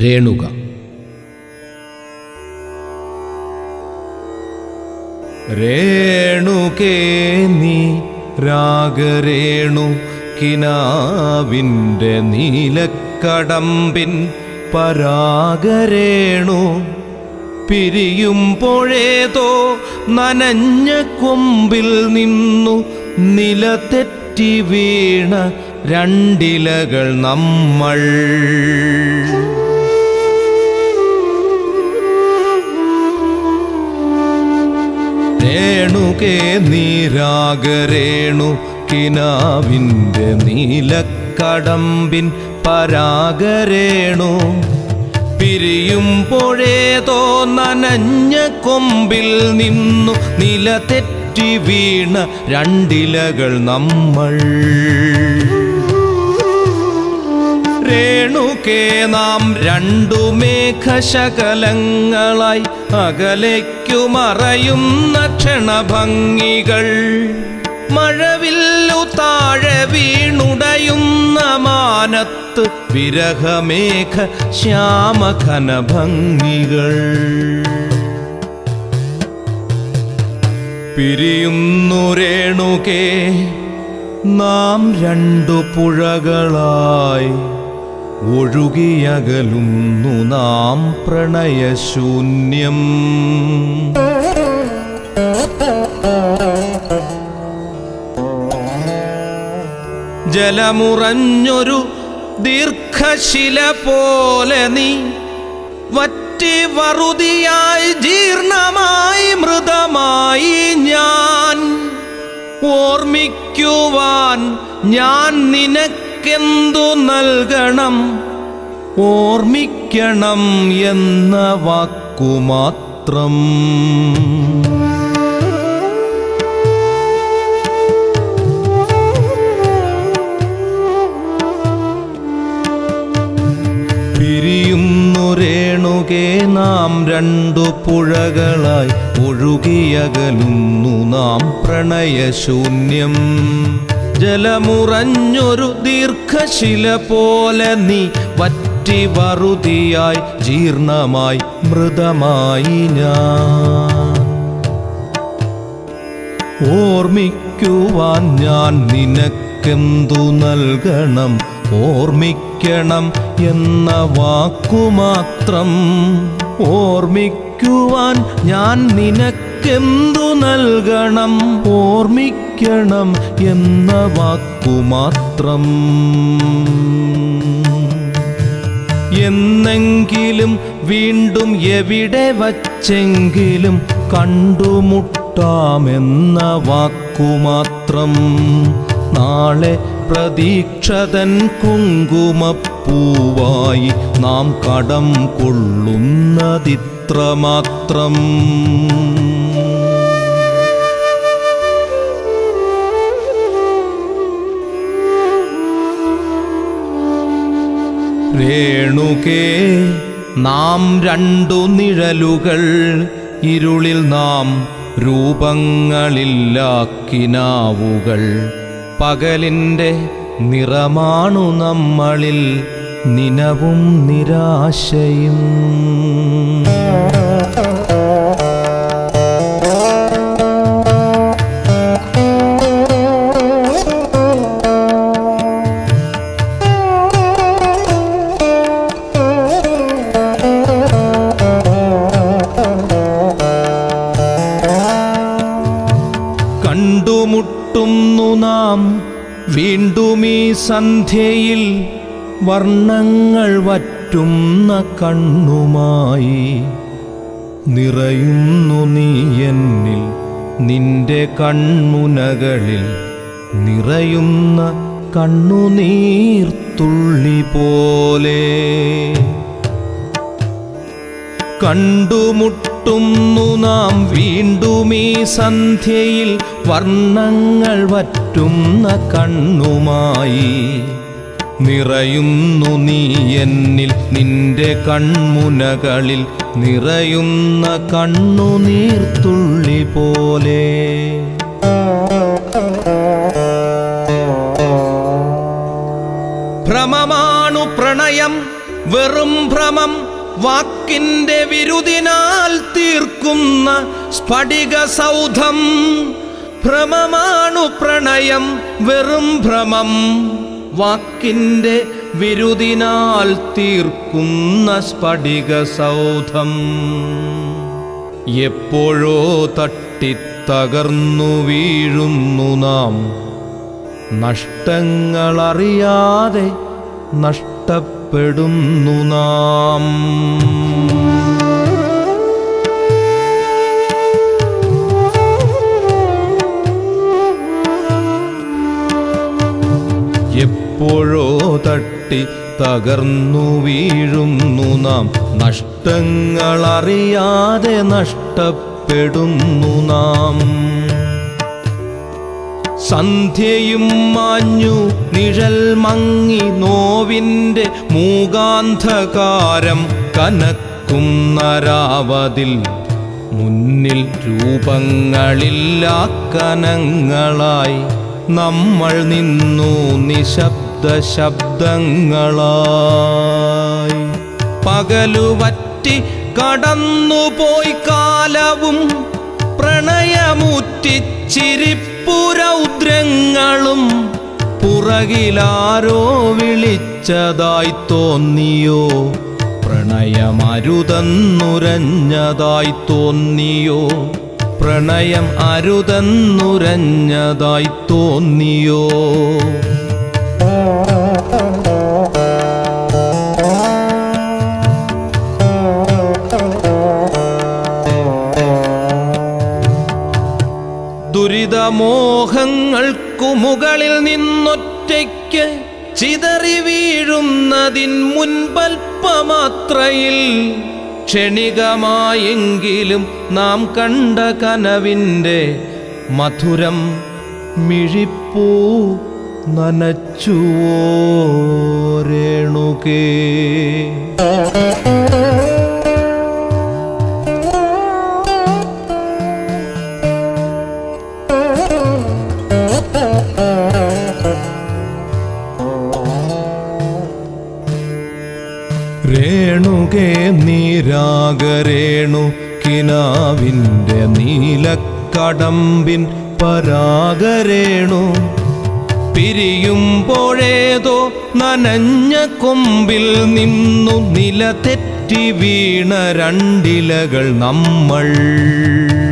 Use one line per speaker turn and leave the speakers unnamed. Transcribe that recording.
രേണുക
രേണുകേ നീ രാഗരേണു കിനാവിൻ്റെ നീലക്കടമ്പിൻ പരാഗരേണു പിരിയുമ്പോഴേതോ നനഞ്ഞ കൊമ്പിൽ നിന്നു നിലതെറ്റി വീണ രണ്ടിലകൾ നമ്മൾ രേണുകേ നീരാഗരേണു കിനാവിൻ്റെ നീലക്കടമ്പിൻ പരാഗരേണു പിരിയുമ്പോഴേതോ നനഞ്ഞ കൊമ്പിൽ നിന്നു നിലതെറ്റി വീണ രണ്ടിലകൾ നമ്മൾ രേണുകേ നാം രണ്ടു മേഘശകലങ്ങളായി അകലേക്കു മറയുന്ന ക്ഷണഭംഗികൾ മഴവില്ലു താഴെ വീണുടയുന്ന മാനത്ത് വിരഹമേഘ ശ്യാമഘന ഭംഗികൾ പിരിയുന്നു രേണുകേ നാം രണ്ടു പുഴകളായി ഒഴുകിയകലുന്നു നാം പ്രണയശൂന്യം ജലമുറഞ്ഞൊരു ദീർഘശില പോലെ നീ വറ്റി വറുതിയായി ജീർണമായി മൃതമായി ഞാൻ ഓർമ്മിക്കുവാൻ ഞാൻ നിനക്കെന്തു നൽകണം ഓർമ്മിക്കണം എന്ന വാക്കുമാത്രം പിരിയുന്നു രേണുകേ നാം രണ്ടു പുഴകളായി ഒഴുകിയകലുന്നു നാം പ്രണയശൂന്യം ജലമുറഞ്ഞൊരു ദീർഘശില പോലെ നീ വറ്റി വറുതിയായി ജീർണമായി മൃതമായി ഞാൻ ഓർമ്മിക്കുവാൻ ഞാൻ നിനക്കെന്തു നൽകണം ഓർമ്മിക്കണം എന്ന വാക്കുമാത്രം ഓർമ്മിക്കുവാൻ ഞാൻ നിനക്കെന്തു നൽകണം ഓർമ്മിക്കണം എന്ന വാക്കുമാത്രം എന്നെങ്കിലും വീണ്ടും എവിടെ വച്ചെങ്കിലും കണ്ടുമുട്ടാമെന്ന വാക്കുമാത്രം നാളെ പ്രതീക്ഷതൻ കുങ്കുമപ്പൂവായി നാം കടം കൊള്ളുന്നതിത്രമാത്രം രേണുകേ നാം രണ്ടു നിഴലുകൾ ഇരുളിൽ നാം രൂപങ്ങളില്ലാക്കിനാവുകൾ പകലിൻ്റെ നിറമാണു നമ്മളിൽ നിനവും നിരാശയും കണ്ടുമുട്ടുന്നു നാം വീണ്ടും ഈ സന്ധ്യയിൽ വർണ്ണങ്ങൾ വറ്റുന്ന കണ്ണുമായി നിറയുന്നു നീ എന്നിൽ നിന്റെ കൺമുനകളിൽ നിറയുന്ന കണ്ണുനീർത്തുള്ളി പോലെ കണ്ടുമുട്ടുന്നു നാം വീണ്ടും ഈ സന്ധ്യയിൽ വർണ്ണങ്ങൾ വറ്റുന്ന കണ്ണുമായി നിറയുന്നു നീ എന്നിൽ നിന്റെ കൺമുനകളിൽ നിറയുന്ന കണ്ണുനീർത്തുള്ളി പോലെ ഭ്രമമാണു പ്രണയം വെറും ഭ്രമം വാക്കിന്റെ വിരുദിനാൽ തീർക്കുന്ന സ്ഫടിക സൗധം ഭ്രമമാണു പ്രണയം വെറും ഭ്രമം വാക്കിന്റെ വിരുദിനാൽ തീർക്കുന്ന സ്ഫടിക സൗധം എപ്പോഴോ തട്ടിത്തകർന്നു വീഴുന്നു നാം നഷ്ടങ്ങളറിയാതെ നഷ്ടപ്പെടുന്നു നാം എപ്പോഴോ തട്ടി തകർന്നു വീഴുന്നു നാം നഷ്ടങ്ങളറിയാതെ നഷ്ടപ്പെടുന്നു നാം സന്ധ്യയും മാഞ്ഞു നിഴൽ മങ്ങി നോവിൻ്റെ മൂകാന്ധകാരം കനക്കും നരാവതിൽ മുന്നിൽ രൂപങ്ങളില്ലാ കനങ്ങളായി നമ്മൾ നിന്നു നിശബ്ദ ശബ്ദങ്ങളായി പകലുവറ്റി കടന്നുപോയി കാലവും പ്രണയമുറ്റിച്ചിരിപ്പുരൗദ്രങ്ങളും പുറകിലാരോ വിളിച്ചതായി തോന്നിയോ പ്രണയമരുതന്നുരഞ്ഞതായി തോന്നിയോ പ്രണയം അരുതന്നുരഞ്ഞതായി തോന്നിയോ ദുരിതമോഹങ്ങൾക്കു മുകളിൽ നിന്നൊറ്റയ്ക്ക് ചിതറി വീഴുന്നതിൻ മുൻപൽപ്പമാത്രയിൽ ക്ഷണികമായെങ്കിലും നാം കണ്ട കനവിൻ്റെ മധുരം മിഴിപ്പൂ നനച്ചുവോ രേണുകേ രേണുകേ നീരാഗരേണു കിനാവിൻ്റെ നീലക്കടമ്പിൻ പരാഗരേണു പിരിയുമ്പോഴേതോ നനഞ്ഞ കൊമ്പിൽ നിന്നു നില തെറ്റി വീണ രണ്ടിലകൾ നമ്മൾ